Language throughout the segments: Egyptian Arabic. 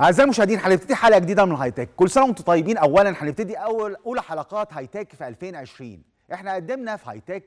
أعزائي المشاهدين هنبتدي حلقة جديدة من هاي تك، كل سنة وأنتم طيبين، أولاً هنبتدي أول أولى حلقات هاي تك في 2020 إحنا قدمنا في هاي تك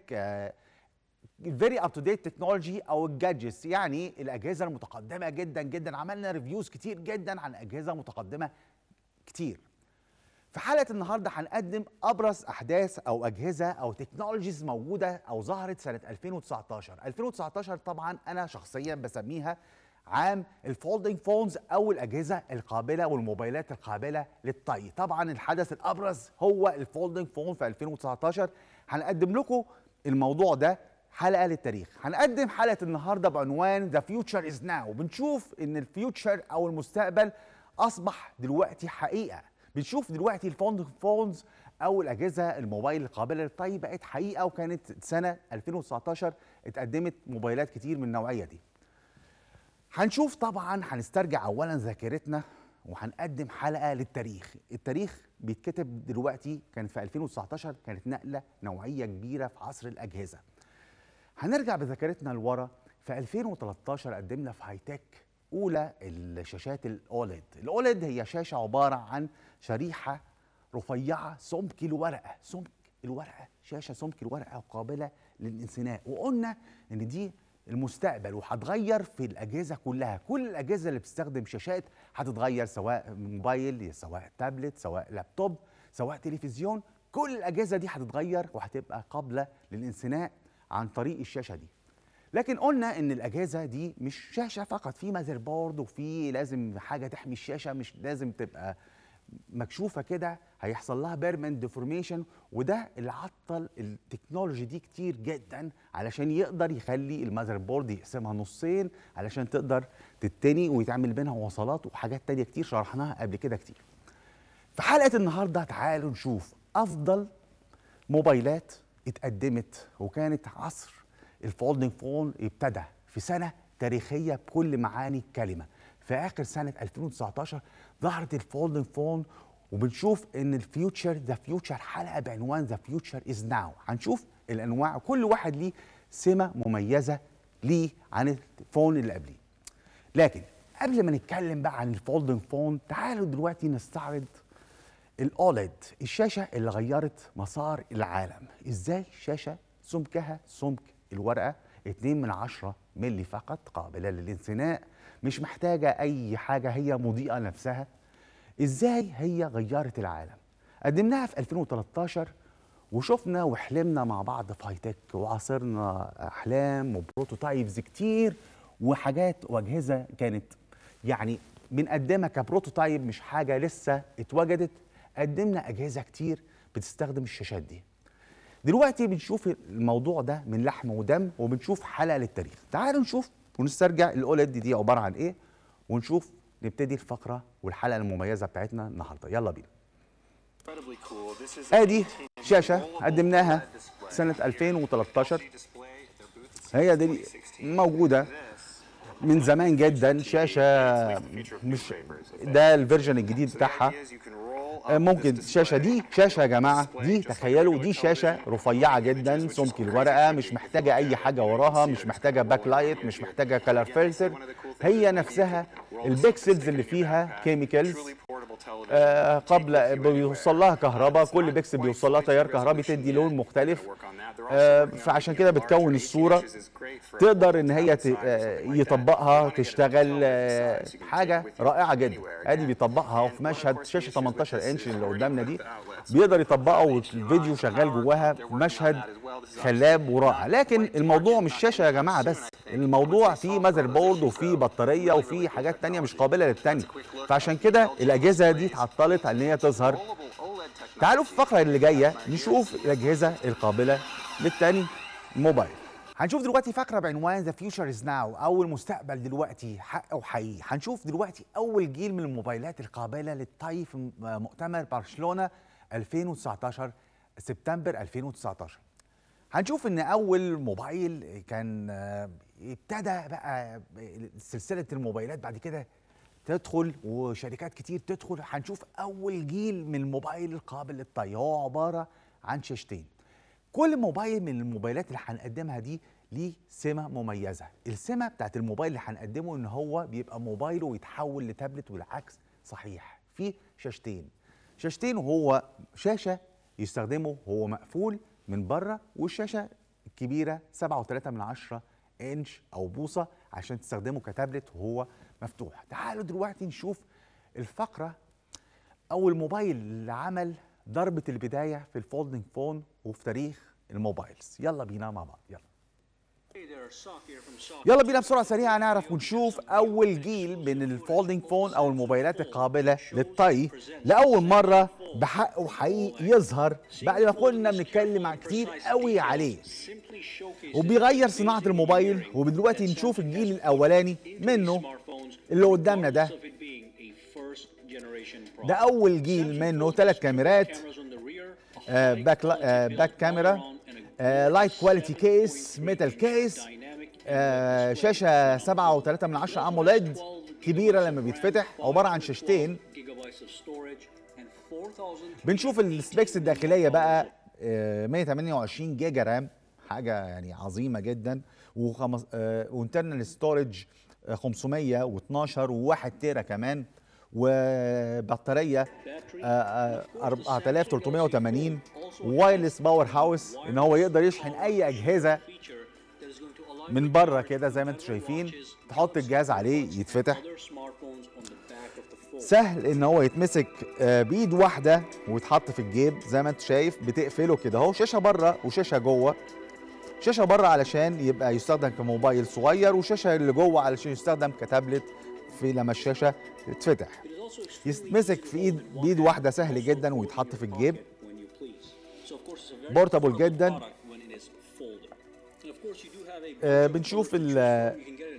فيري اب تو ديت تكنولوجي أو الجادجتس يعني الأجهزة المتقدمة جدا جدا عملنا ريفيوز كتير جدا عن أجهزة متقدمة كتير في حلقة النهاردة هنقدم أبرز أحداث أو أجهزة أو تكنولوجيز موجودة أو ظهرت سنة 2019 2019 طبعا أنا شخصيا بسميها عام الفولدنج فونز او الاجهزه القابله والموبايلات القابله للطي طبعا الحدث الابرز هو الفولدنج فون في 2019 هنقدم لكم الموضوع ده حلقه للتاريخ هنقدم حلقه النهارده بعنوان ذا فيوتشر از ناو بنشوف ان الفيوتشر او المستقبل اصبح دلوقتي حقيقه بنشوف دلوقتي الفولدنج فونز او الاجهزه الموبايل القابله للطي بقت حقيقه وكانت سنه 2019 اتقدمت موبايلات كتير من النوعيه دي هنشوف طبعا هنسترجع اولا ذاكرتنا وهنقدم حلقه للتاريخ التاريخ بيتكتب دلوقتي كانت في 2019 كانت نقله نوعيه كبيره في عصر الاجهزه هنرجع بذاكرتنا لورا في 2013 قدمنا في هاي تك اولى الشاشات الاوليد الاوليد هي شاشه عباره عن شريحه رفيعه سمك الورقه سمك الورقه شاشه سمك الورقه قابله للانسناء وقلنا ان دي المستقبل وهتغير في الاجهزه كلها كل الاجهزه اللي بتستخدم شاشات هتتغير سواء موبايل سواء تابلت سواء لابتوب سواء تلفزيون كل الاجهزه دي هتتغير وهتبقى قابله للانثناء عن طريق الشاشه دي لكن قلنا ان الاجهزه دي مش شاشه فقط في ماذر بورد وفي لازم حاجه تحمي الشاشه مش لازم تبقى مكشوفه كده هيحصل لها بيرمنت ديفورميشن وده اللي عطل التكنولوجي دي كتير جدا علشان يقدر يخلي المذر بورد يقسمها نصين علشان تقدر تتني ويتعمل بينها وصلات وحاجات تانية كتير شرحناها قبل كده كتير في حلقه النهارده تعالوا نشوف افضل موبايلات اتقدمت وكانت عصر الفولدنج فون ابتدى في سنه تاريخيه بكل معاني الكلمه في اخر سنه 2019 ظهرت الفولدنج فون وبنشوف ان الفيوتشر ذا فيوتشر حلقه بعنوان ذا فيوتشر از ناو هنشوف الانواع كل واحد ليه سمه مميزه ليه عن الفون اللي قبليه لكن قبل ما نتكلم بقى عن الفولدنج فون تعالوا دلوقتي نستعرض الاوليد الشاشه اللي غيرت مسار العالم ازاي شاشه سمكها سمك الورقه 2 من 10 ملي فقط قابله للانثناء مش محتاجه اي حاجه هي مضيئه نفسها ازاي هي غيرت العالم قدمناها في 2013 وشفنا وحلمنا مع بعض في هاي تك وعاصرنا احلام وبروتوتايبز كتير وحاجات واجهزه كانت يعني بنقدمها كبروتوتايب مش حاجه لسه اتوجدت قدمنا اجهزه كتير بتستخدم الشاشات دي دلوقتي بنشوف الموضوع ده من لحم ودم وبنشوف حلقه للتاريخ تعالوا نشوف ونسترجع الاولد دي, دي عباره عن ايه ونشوف نبتدي الفقره والحلقه المميزه بتاعتنا النهارده يلا بينا ادي شاشه قدمناها سنه 2013 هي دي موجوده من زمان جدا شاشه مش ده الفيرجن الجديد بتاعها ممكن الشاشه دي شاشه يا جماعه دي تخيلوا دي شاشه رفيعه جدا سمك الورقه مش محتاجه اي حاجه وراها مش محتاجه باك لايت مش محتاجه كلر فلتر هي نفسها البيكسلز اللي فيها كيميكالز آه قبل بيوصل لها كهرباء كل بيكسل بيوصل لها تيار كهربي تدي لون مختلف آه فعشان كده بتكون الصوره تقدر ان هي يطبقها تشتغل آه حاجه رائعه جدا ادي بيطبقها في مشهد شاشه 18 انش اللي قدامنا دي بيقدر يطبقها والفيديو شغال جواها مشهد خلاب ورائع لكن الموضوع مش شاشه يا جماعه بس الموضوع فيه ماذر بورد وفيه بطاريه وفيه حاجات تانية مش قابله للتانية فعشان كده الاجهزه دي اتعطلت ان هي تظهر تعالوا في الفقره اللي جايه نشوف الاجهزه القابله للتاني موبايل هنشوف دلوقتي فقره بعنوان ذا فيوتشر از ناو او المستقبل دلوقتي حق وحقيقي هنشوف دلوقتي اول جيل من الموبايلات القابله للطي في مؤتمر برشلونه 2019 سبتمبر 2019 هنشوف ان اول موبايل كان ابتدى بقى سلسله الموبايلات بعد كده تدخل وشركات كتير تدخل هنشوف اول جيل من الموبايل القابل للطي هو عباره عن شاشتين كل موبايل من الموبايلات اللي هنقدمها دي ليه سمه مميزه السمه بتاعت الموبايل اللي هنقدمه ان هو بيبقى موبايله يتحول لتابلت والعكس صحيح في شاشتين شاشتين وهو شاشه يستخدمه هو مقفول من بره والشاشه الكبيره 7.3 من عشرة انش او بوصه عشان تستخدمه كتابلت وهو مفتوح تعالوا دلوقتي نشوف الفقره او الموبايل اللي عمل ضربه البدايه في الفولدنج فون وفي تاريخ الموبايلز يلا بينا مع بعض يلا يلا بينا بسرعه سريعه نعرف ونشوف اول جيل من الفولدنج فون او الموبايلات القابله للطي لاول مره بحقه حقيقي يظهر بعد ما كنا بنتكلم عن كتير قوي عليه وبيغير صناعه الموبايل ودلوقتي نشوف الجيل الاولاني منه اللي قدامنا ده ده اول جيل منه ثلاث كاميرات آه باك آه باك كاميرا آه لايت كواليتي كيس ميتال كيس آه شاشه 7.3 من 10 اموليد كبيره لما بيتفتح عباره عن شاشتين بنشوف السبيكس الداخليه بقى آه 128 جيجا رام حاجه يعني عظيمه جدا وخمس آه وانترنال ستورج 512 و1 تيرا كمان وبطاريه 4380 وايرلس باور هاوس ان هو يقدر يشحن اي اجهزه من بره كده زي ما انتم شايفين تحط الجهاز عليه يتفتح سهل ان هو يتمسك بايد واحده ويتحط في الجيب زي ما انت شايف بتقفله كده اهو شاشه بره وشاشه جوه شاشه بره علشان يبقى يستخدم كموبايل صغير وشاشه اللي جوه علشان يستخدم كتابلت في لما الشاشه تتفتح يتمسك في ايد بايد واحده سهل جدا ويتحط في الجيب بورتابل جدا آه بنشوف ال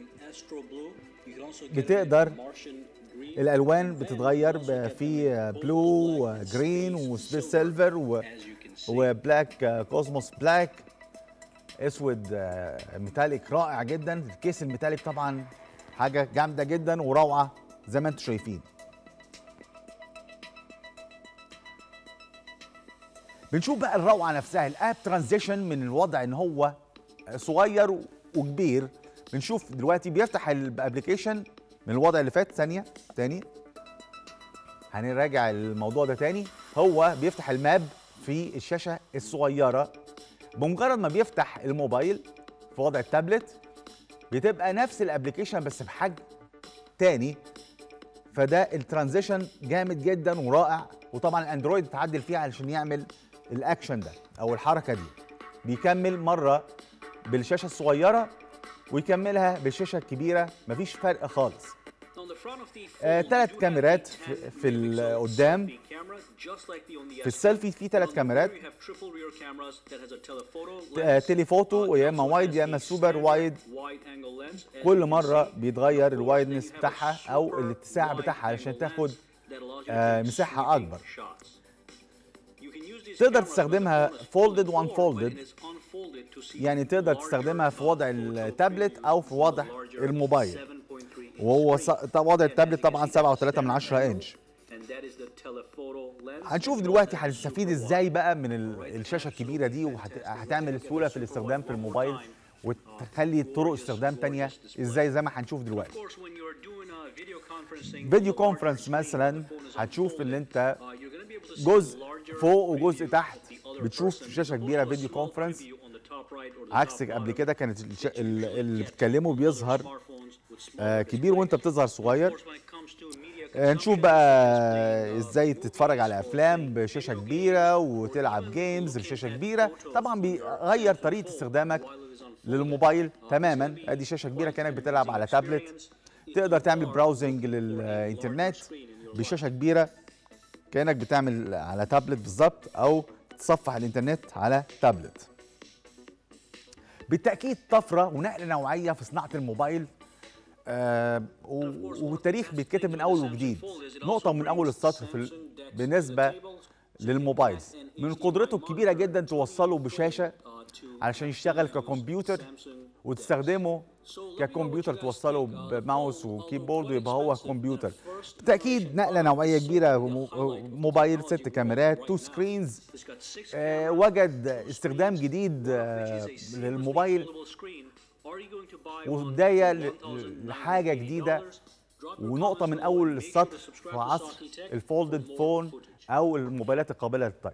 بتقدر الالوان بتتغير في بلو جرين وسبيس سيلفر وبلاك كوزموس بلاك اسود ميتاليك رائع جدا الكيس الميتاليك طبعا حاجه جامده جدا وروعه زي ما انتم شايفين بنشوف بقى الروعه نفسها الاب ترانزيشن من الوضع ان هو صغير وكبير بنشوف دلوقتي بيفتح الابلكيشن من الوضع اللي فات ثانيه تاني هنراجع الموضوع ده تاني هو بيفتح الماب في الشاشه الصغيره بمجرد ما بيفتح الموبايل في وضع التابلت بتبقى نفس الابلكيشن بس بحجم تاني فده الترانزيشن جامد جدا ورائع وطبعا الاندرويد اتعدل فيه علشان يعمل الاكشن ده او الحركه دي بيكمل مره بالشاشه الصغيره ويكملها بالشاشه الكبيره مفيش فرق خالص ثلاث آه كاميرات في, في القدام في السيلفي في ثلاث كاميرات آه تيليفوتو يا اما وايد يا اما سوبر وايد كل مره بيتغير الوايدنس بتاعها او الاتساع بتاعها علشان تاخد آه مساحه اكبر تقدر تستخدمها فولدد وان فولدد يعني تقدر تستخدمها في وضع التابلت او في وضع الموبايل وهو وضع التابلت طبعا 7.3 من 10 انش هنشوف دلوقتي هنستفيد ازاي بقى من الشاشه الكبيره دي وهتعمل سهوله في الاستخدام في الموبايل وتخلي طرق استخدام تانية ازاي زي ما هنشوف دلوقتي فيديو كونفرنس مثلا هتشوف ان انت جزء فوق وجزء تحت بتشوف شاشه كبيره فيديو كونفرنس عكس قبل كده كانت اللي بتكلمه بيظهر آه كبير وانت بتظهر صغير آه نشوف بقى ازاي تتفرج على افلام بشاشه كبيره وتلعب جيمز بشاشه كبيره طبعا بيغير طريقه استخدامك للموبايل تماما ادي شاشه كبيره كانك بتلعب على تابلت تقدر تعمل براوزنج للانترنت بشاشه كبيره كانك بتعمل على تابلت بالظبط او تصفح الانترنت على تابلت بالتاكيد طفره ونقله نوعيه في صناعه الموبايل آه والتاريخ بيتكتب من اول وجديد نقطه من اول السطر في بالنسبه للموبايل من قدرته الكبيره جدا توصله بشاشه علشان يشتغل ككمبيوتر وتستخدمه ككمبيوتر توصله بماوس وكيبورد ويبقى هو كمبيوتر بالتاكيد نقله نوعيه كبيره موبايل ست كاميرات تو سكرينز آه وجد استخدام جديد آه للموبايل وبدايه لحاجه جديده ونقطة من أول السطر في عصر الفولدد فون أو الموبايلات القابلة للطي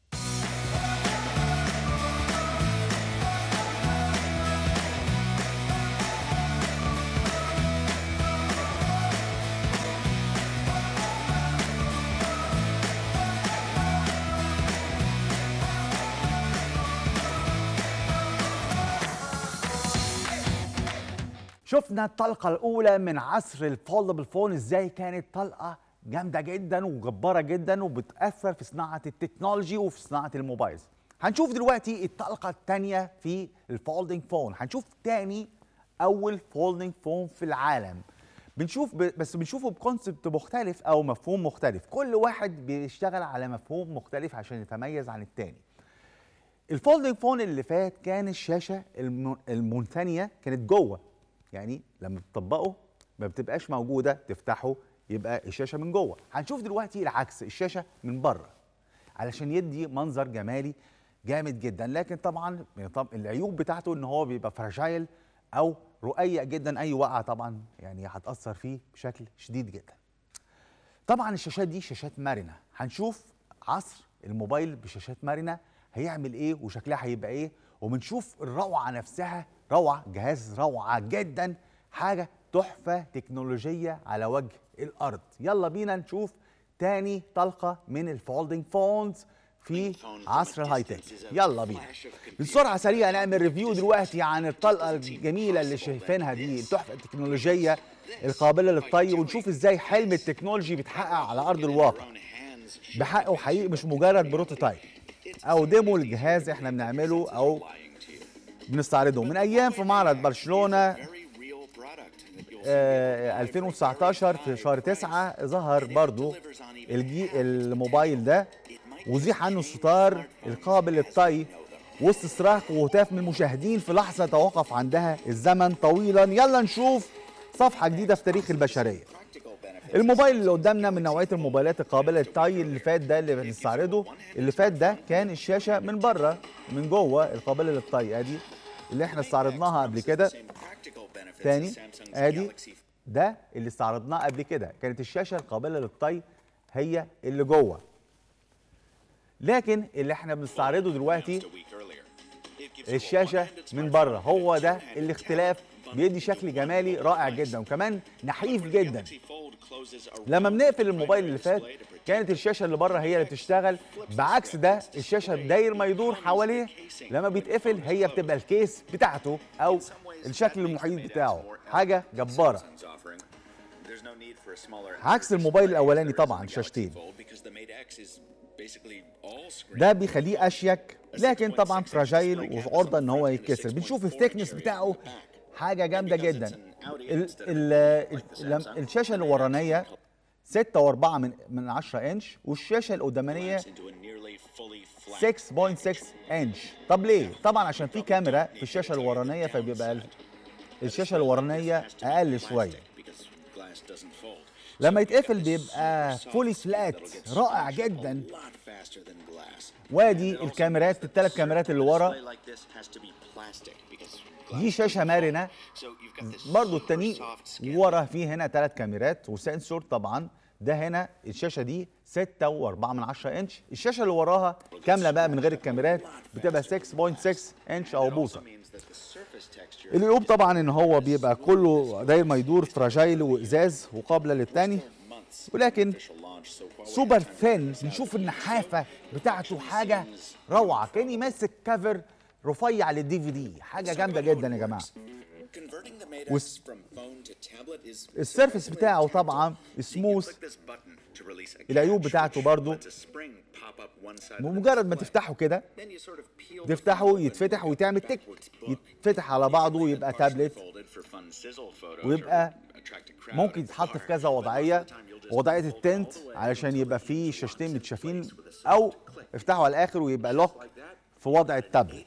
شفنا الطلقة الأولى من عصر الفولدبل فون ازاي كانت طلقة جامدة جدا وجبارة جدا وبتأثر في صناعة التكنولوجي وفي صناعة الموبايلز هنشوف دلوقتي الطلقة الثانية في الفولدنج فون هنشوف تاني أول فولدنج فون في العالم بنشوف ب... بس بنشوفه بكونسبت مختلف أو مفهوم مختلف كل واحد بيشتغل على مفهوم مختلف عشان يتميز عن التاني الفولدنج فون اللي فات كان الشاشة الم... المنثنية كانت جوه يعني لما تطبقه ما بتبقاش موجوده تفتحه يبقى الشاشه من جوه هنشوف دلوقتي العكس الشاشه من بره علشان يدي منظر جمالي جامد جدا لكن طبعا طب العيوب بتاعته ان هو بيبقى فراجايل او رقيق جدا اي وقعه طبعا يعني هتاثر فيه بشكل شديد جدا طبعا الشاشات دي شاشات مرنه هنشوف عصر الموبايل بشاشات مرنه هيعمل ايه وشكلها هيبقى ايه وبنشوف الروعه نفسها روعه جهاز روعه جدا حاجه تحفه تكنولوجيه على وجه الارض يلا بينا نشوف تاني طلقه من الفولدنج فونز في عصر الهاي تك يلا بينا بسرعه سريعه نعمل ريفيو دلوقتي عن الطلقه الجميله اللي شايفينها دي التحفه التكنولوجيه القابله للطي ونشوف ازاي حلم التكنولوجي بيتحقق على ارض الواقع بحقه حقيقي مش مجرد بروتوتايب او ديمو الجهاز احنا بنعمله او بنستعرضه من ايام في معرض برشلونه آه 2019 في شهر 9 ظهر برضو الجي الموبايل ده وزيح عنه الستار القابل للطي وسط صراخ وهتاف من المشاهدين في لحظه توقف عندها الزمن طويلا يلا نشوف صفحه جديده في تاريخ البشريه الموبايل اللي قدامنا من نوعيه الموبايلات القابله للطي اللي فات ده اللي بنستعرضه اللي فات ده كان الشاشه من بره من جوه القابله للطي ادي اللي احنا استعرضناها قبل كده تاني ادي ده اللي استعرضناه قبل كده كانت الشاشه القابله للطي هي اللي جوه لكن اللي احنا بنستعرضه دلوقتي الشاشه من بره هو ده الاختلاف بيدي شكل جمالي رائع جدا وكمان نحيف جدا لما بنقفل الموبايل اللي فات كانت الشاشه اللي بره هي اللي بتشتغل بعكس ده الشاشه داير ما يدور حواليه لما بيتقفل هي بتبقى الكيس بتاعته او الشكل المحيط بتاعه حاجه جباره عكس الموبايل الاولاني طبعا شاشتين ده بيخليه اشيك لكن طبعا فراجايل وعرضه ان هو يتكسر بنشوف الثيكنس بتاعه حاجه جامده جدا ال ال ال الشاشه الورانيه 6 و4 من من 10 انش والشاشه القدامانيه 6.6 انش طب ليه طبعا عشان في كاميرا في الشاشه الورانيه فبيبقى الشاشه الورانيه اقل شويه لما يتقفل بيبقى فولي فلات رائع جدا وادي الكاميرات الثلاث كاميرات اللي ورا دي شاشه مرنه برضو التاني ورا فيه هنا ثلاث كاميرات وسنسور طبعا ده هنا الشاشه دي 6 و4 من 10 انش الشاشه اللي وراها كامله بقى من غير الكاميرات بتبقى 6.6 انش او بوصه العيوب طبعا ان هو بيبقى كله داير ما يدور فراجايل وازاز وقابله للتاني ولكن سوبر ثين نشوف النحافه بتاعته حاجه روعه كاني ماسك كفر رفيع للدي في دي حاجه جامده جدا يا جماعه السيرفس بتاعه طبعا سموث العيوب بتاعته برضو بمجرد ما تفتحه كده تفتحه يتفتح ويتعمل تك يتفتح على بعضه ويبقى تابلت ويبقى ممكن يتحط في كذا وضعيه وضعيه التنت علشان يبقى فيه شاشتين متشافين او افتحه على الاخر ويبقى لوك في وضع التابلت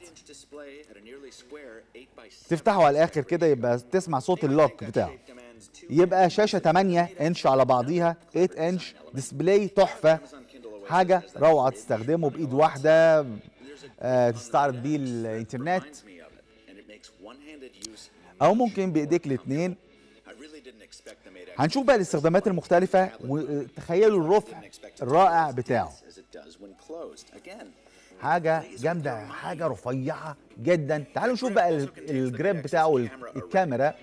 تفتحه على الاخر كده يبقى تسمع صوت اللوك بتاعه يبقى شاشه 8 انش على بعضيها 8 انش ديسبلاي تحفه حاجه روعه تستخدمه بايد واحده آه تستعرض بيه الانترنت او ممكن بايديك الاثنين هنشوف بقى الاستخدامات المختلفة وتخيلوا الرفع الرائع بتاعه حاجة جامدة حاجة رفيعة جدا تعالوا نشوف بقى ال- الجراب بتاعه ال- الكاميرا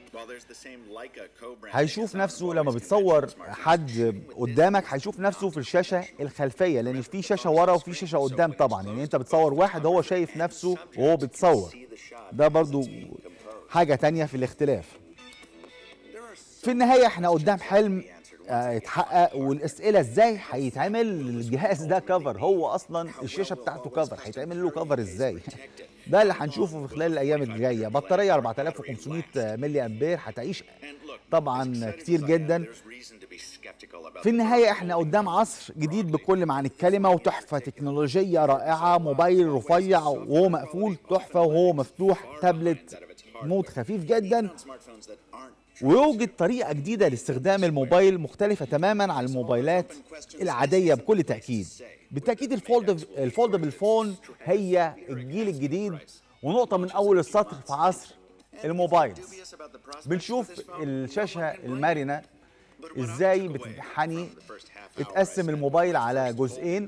هيشوف نفسه لما بتصور حد قدامك هيشوف نفسه في الشاشة الخلفية لأن في شاشة ورا وفي شاشة قدام طبعا يعني أنت بتصور واحد هو شايف نفسه وهو بتصور ده برضو حاجة تانية في الاختلاف في النهاية احنا قدام حلم آه، يتحقق والاسئله ازاي هيتعمل الجهاز ده كفر هو اصلا الشاشه بتاعته كفر هيتعمل له كفر ازاي ده اللي هنشوفه في خلال الايام الجايه بطاريه 4500 ملي امبير هتعيش طبعا كتير جدا في النهاية احنا قدام عصر جديد بكل معنى الكلمة وتحفة تكنولوجية رائعة موبايل رفيع وهو مقفول تحفة وهو مفتوح تابلت مود خفيف جدا ويوجد طريقة جديدة لاستخدام الموبايل مختلفة تماما عن الموبايلات العادية بكل تأكيد بالتأكيد الفولد الفولدبل فون هي الجيل الجديد ونقطة من أول السطر في عصر الموبايل بنشوف الشاشة المرنة ازاي بتنحني اتقسم الموبايل على جزئين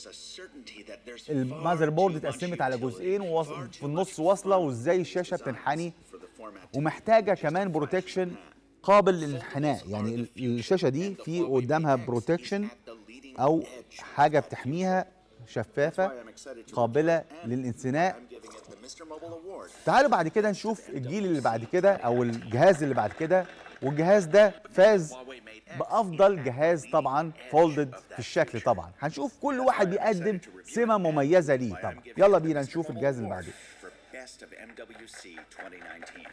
المذر بورد اتقسمت على جزئين وفي النص واصله وازاي الشاشه بتنحني ومحتاجه كمان بروتكشن قابل للانحناء يعني ال- الشاشه دي في قدامها بروتكشن او حاجه بتحميها شفافه قابله للانثناء تعالوا بعد كده نشوف الجيل اللي بعد كده او الجهاز اللي بعد كده والجهاز ده فاز بافضل جهاز طبعا فولدد في الشكل طبعا هنشوف كل واحد بيقدم سمه مميزه ليه طبعا يلا بينا نشوف الجهاز اللي بعده for Best of MWC 2019.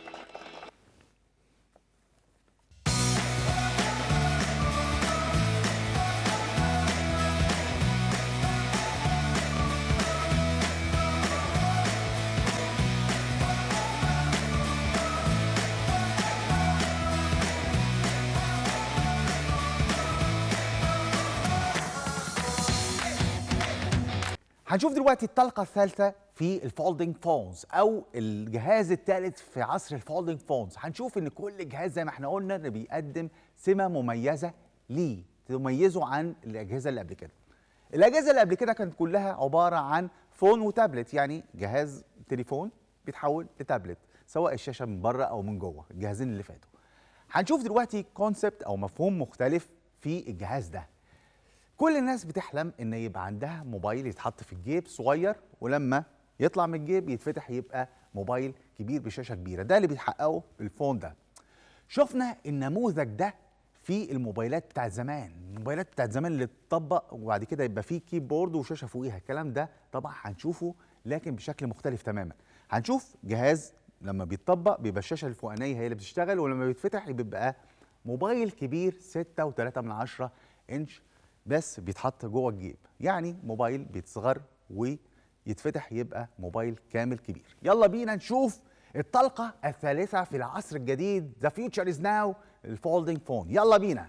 هنشوف دلوقتي الطلقة الثالثة في الفولدنج فونز أو الجهاز الثالث في عصر الفولدنج فونز هنشوف إن كل جهاز زي ما احنا قلنا إنه بيقدم سمة مميزة ليه تميزه عن الأجهزة اللي قبل كده الأجهزة اللي قبل كده كانت كلها عبارة عن فون وتابلت يعني جهاز تليفون بيتحول لتابلت سواء الشاشة من بره أو من جوه الجهازين اللي فاتوا هنشوف دلوقتي كونسبت أو مفهوم مختلف في الجهاز ده كل الناس بتحلم ان يبقى عندها موبايل يتحط في الجيب صغير ولما يطلع من الجيب يتفتح يبقى موبايل كبير بشاشه كبيره ده اللي بيحققه الفون ده شفنا النموذج ده في الموبايلات بتاعت زمان الموبايلات بتاعت زمان اللي اتطبق وبعد كده يبقى فيه كيبورد وشاشه فوقيها الكلام ده طبعا هنشوفه لكن بشكل مختلف تماما هنشوف جهاز لما بيتطبق بيبقى الشاشه الفوقانيه هي اللي بتشتغل ولما بيتفتح بيبقى موبايل كبير 6.3 من عشرة انش بس بيتحط جوه الجيب يعني موبايل بيتصغر ويتفتح يبقى موبايل كامل كبير يلا بينا نشوف الطلقة الثالثة في العصر الجديد The future is now الفولدنج فون يلا بينا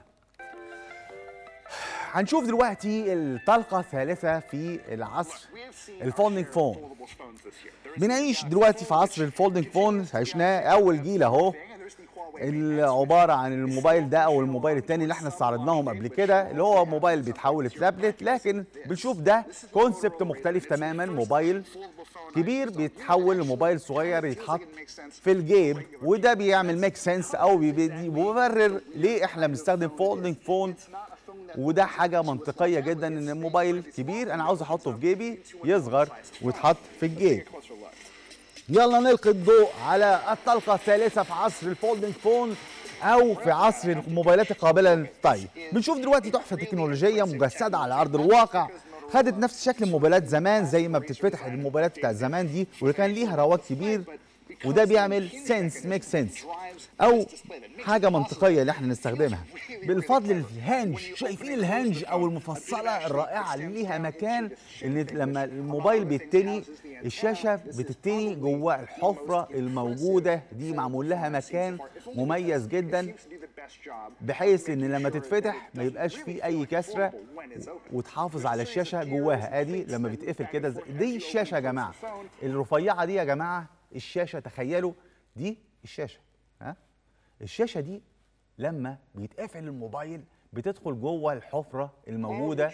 هنشوف دلوقتي الطلقة الثالثة في العصر الفولدنج فون بنعيش دلوقتي في عصر الفولدنج فون عشناه أول جيل أهو اللي عباره عن الموبايل ده او الموبايل التاني اللي احنا استعرضناهم قبل كده اللي هو موبايل بيتحول لتابلت لكن بنشوف ده كونسبت مختلف تماما موبايل كبير بيتحول لموبايل صغير يتحط في الجيب وده بيعمل ميك سنس او بيبي- بيبرر ليه احنا بنستخدم فولدنج فون وده حاجه منطقيه جدا ان الموبايل كبير انا عاوز احطه في جيبي يصغر ويتحط في الجيب يلا نلقي الضوء على الطلقة الثالثة في عصر الفولدنج فون أو في عصر الموبايلات القابلة للطي بنشوف دلوقتي تحفة تكنولوجية مجسدة على أرض الواقع خدت نفس شكل الموبايلات زمان زي ما بتتفتح الموبايلات بتاع زمان دي واللي كان ليها رواج كبير وده بيعمل سنس ميك سنس او حاجه منطقيه اللي احنا نستخدمها بالفضل الهنج شايفين الهنج او المفصله الرائعه اللي ليها مكان ان لما الموبايل بيتني الشاشه بتتني جوه الحفره الموجوده دي معمول لها مكان مميز جدا بحيث ان لما تتفتح ما يبقاش فيه اي كسره وتحافظ على الشاشه جواها ادي لما بيتقفل كده زي- دي الشاشه يا جماعه الرفيعه دي يا جماعه الشاشه تخيلوا دي الشاشه ها الشاشه دي لما بيتقفل الموبايل بتدخل جوه الحفره الموجوده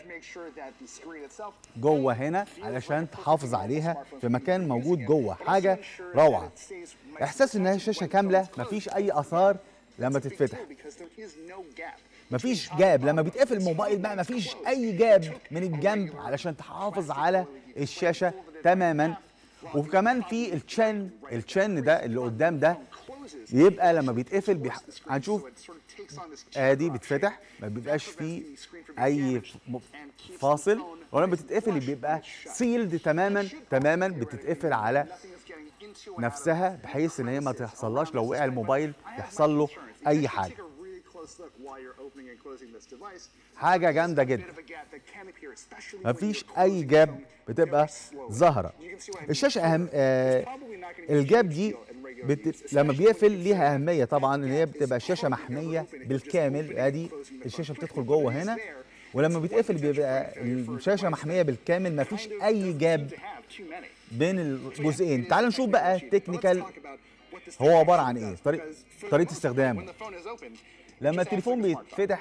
جوه هنا علشان تحافظ عليها في مكان موجود جوه حاجه روعه احساس ان هي شاشه كامله مفيش اي اثار لما تتفتح مفيش جاب لما بيتقفل الموبايل بقى مفيش اي جاب من الجنب علشان تحافظ على الشاشه تماما وكمان في التشن التشن ده اللي قدام ده يبقى لما بيتقفل بيح... هنشوف ادي بيتفتح ما بيبقاش فيه اي م- فاصل ولما بتتقفل بيبقى سيلد تماما تماما بتتقفل على نفسها بحيث ان هي ما تحصلهاش لو وقع الموبايل يحصل له اي حاجه حاجه جامده جدا مفيش اي جاب بتبقى ظاهره الشاشه اهم آه الجاب دي بت... لما بيقفل ليها اهميه طبعا ان هي بتبقى شاشه محميه بالكامل ادي الشاشه بتدخل جوه هنا ولما بيتقفل بيبقى الشاشه محميه بالكامل مفيش اي جاب بين الجزئين تعال نشوف بقى تكنيكال هو عباره عن ايه طريق طريقه استخدامه لما التليفون بيتفتح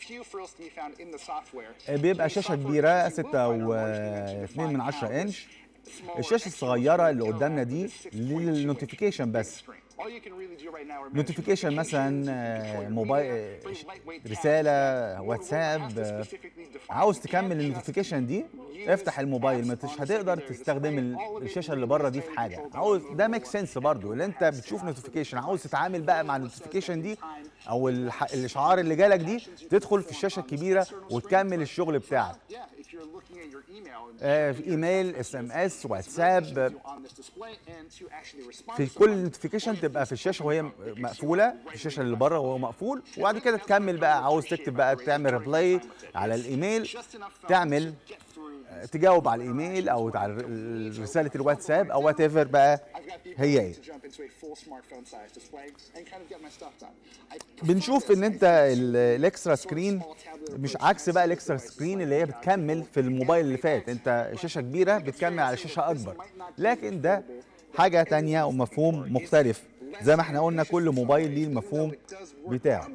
بيبقى شاشه كبيره 6 و2 من 10 انش الشاشه الصغيره اللي قدامنا دي للنوتيفيكيشن بس نوتيفيكيشن مثلا آه، موبايل آه، رساله واتساب آه، عاوز تكمل النوتيفيكيشن دي افتح الموبايل مش هتقدر تستخدم ال- الشاشه اللي بره دي في حاجه عاوز ده ميك سنس برضو اللي انت بتشوف نوتيفيكيشن عاوز تتعامل بقى مع النوتيفيكيشن دي او الح- الاشعار اللي جالك دي تدخل في الشاشه الكبيره وتكمل الشغل بتاعك آه، في ايميل اس ام اس واتساب في كل نوتيفيكيشن تبقى في الشاشه وهي م- مقفوله الشاشه اللي بره وهو مقفول وبعد كده تكمل بقى عاوز تكتب بقى تعمل ريبلاي على الايميل تعمل آه، تجاوب على الايميل او على ال- رساله الواتساب او وات ايفر بقى هي ايه بنشوف ان انت ال- الاكسترا سكرين مش عكس بقى الاكسترا سكرين اللي هي بتكمل في الموبايل اللي فات انت شاشه كبيره بتكمل على شاشه اكبر لكن ده حاجه تانية ومفهوم مختلف زي ما احنا قلنا كل موبايل ليه المفهوم بتاعه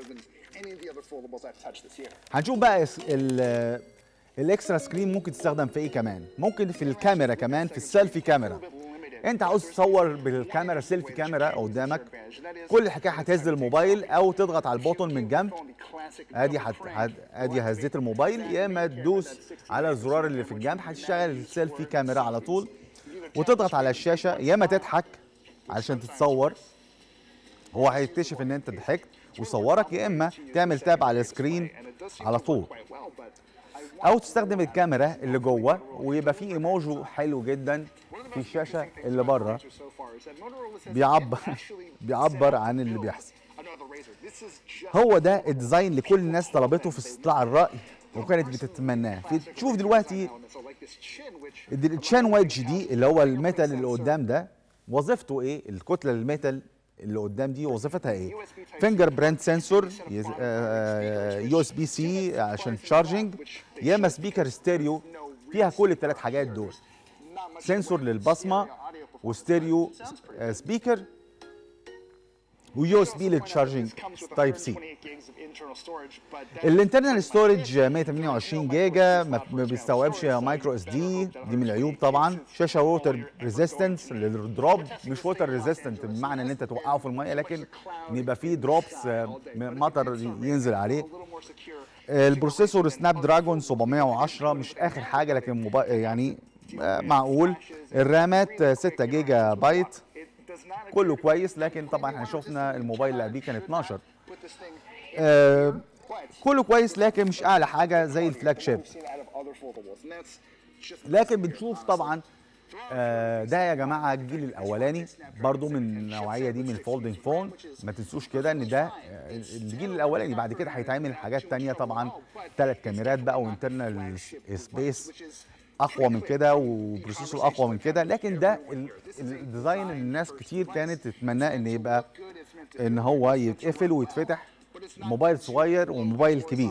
هنشوف بقى اس- ال- الاكسترا سكرين ممكن تستخدم في ايه كمان ممكن في الكاميرا كمان في السيلفي كاميرا انت عاوز تصور بالكاميرا سيلفي كاميرا قدامك كل الحكايه هتهز الموبايل او تضغط على البوتون من جنب ادي هت... هت... ادي هزيت الموبايل يا اما تدوس على الزرار اللي في الجنب هتشتغل السيلفي كاميرا على طول وتضغط على الشاشه يا اما تضحك علشان تتصور هو هيكتشف ان انت ضحكت وصورك يا اما تعمل تاب على السكرين على طول او تستخدم الكاميرا اللي جوه ويبقى فيه ايموجي حلو جدا في الشاشه اللي بره بيعبر بيعبر عن اللي بيحصل هو ده الديزاين اللي كل الناس طلبته في استطلاع الراي وكانت بتتمناه في تشوف دلوقتي الد- التشان ويدج دي اللي هو الميتال اللي قدام ده وظيفته ايه الكتله الميتال اللي قدام دي وظيفتها ايه فينجر برنت سنسور يو اس بي سي عشان تشارجنج يا اما سبيكر ستيريو فيها كل الثلاث حاجات دول سنسور للبصمه وستيريو آه، سبيكر ويو اس بي للتشارجنج تايب سي الانترنال ستورج 128 جيجا ما ما بيستوعبش مايكرو اس دي دي من العيوب طبعا شاشه ووتر ريزيستنس للدروب مش ووتر ريزيستنت بمعنى ان انت توقعه في الميه لكن ان يبقى فيه دروبس مطر ينزل عليه البروسيسور سناب دراجون 710 مش اخر حاجه لكن موبا- يعني آه، معقول الرامات آه، 6 جيجا بايت كله كويس لكن طبعا احنا شفنا الموبايل اللي قبليه كان 12 آه، كله كويس لكن مش اعلى حاجه زي الفلاج شيب لكن بنشوف طبعا آه، ده يا جماعه الجيل الاولاني برضو من النوعيه دي من الفولدنج فون ما تنسوش كده ان ده آه، الجيل الاولاني بعد كده هيتعمل حاجات تانية طبعا ثلاث كاميرات بقى وانترنال سبيس اقوى من كده وبروسيسور اقوى من كده لكن ده ال- الديزاين اللي الناس كتير كانت تتمناه ان يبقى ان هو يتقفل ويتفتح موبايل صغير وموبايل كبير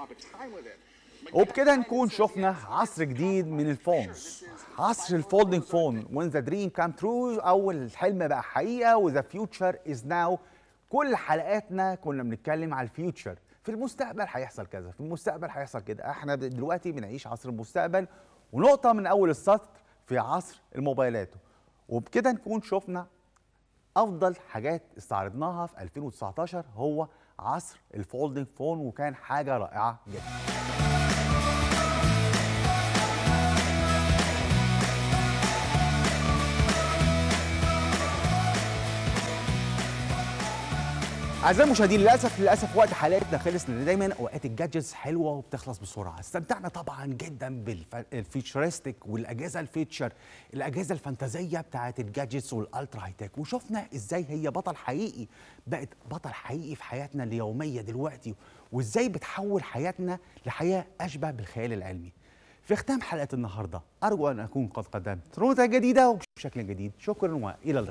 وبكده نكون شفنا عصر جديد من الفونز عصر الفولدنج فون when the dream come true او الحلم بقى حقيقه و the future is now كل حلقاتنا كنا بنتكلم على الفيوتشر في المستقبل هيحصل كذا في المستقبل هيحصل كده احنا دلوقتي بنعيش عصر المستقبل ونقطه من اول السطر في عصر الموبايلات وبكده نكون شفنا افضل حاجات استعرضناها في 2019 هو عصر الفولدنج فون وكان حاجه رائعه جدا اعزائي المشاهدين للاسف للاسف وقت حلقتنا خلص لان دايما اوقات الجادجتس حلوه وبتخلص بسرعه استمتعنا طبعا جدا بالفيتشرستيك والاجهزه الفيتشر الاجهزه الفانتازيه بتاعت الجادجتس والالترا هاي تك وشفنا ازاي هي بطل حقيقي بقت بطل حقيقي في حياتنا اليوميه دلوقتي وازاي بتحول حياتنا لحياه اشبه بالخيال العلمي في ختام حلقه النهارده ارجو ان اكون قد قدمت رؤيه جديده وبشكل جديد شكرا والى اللقاء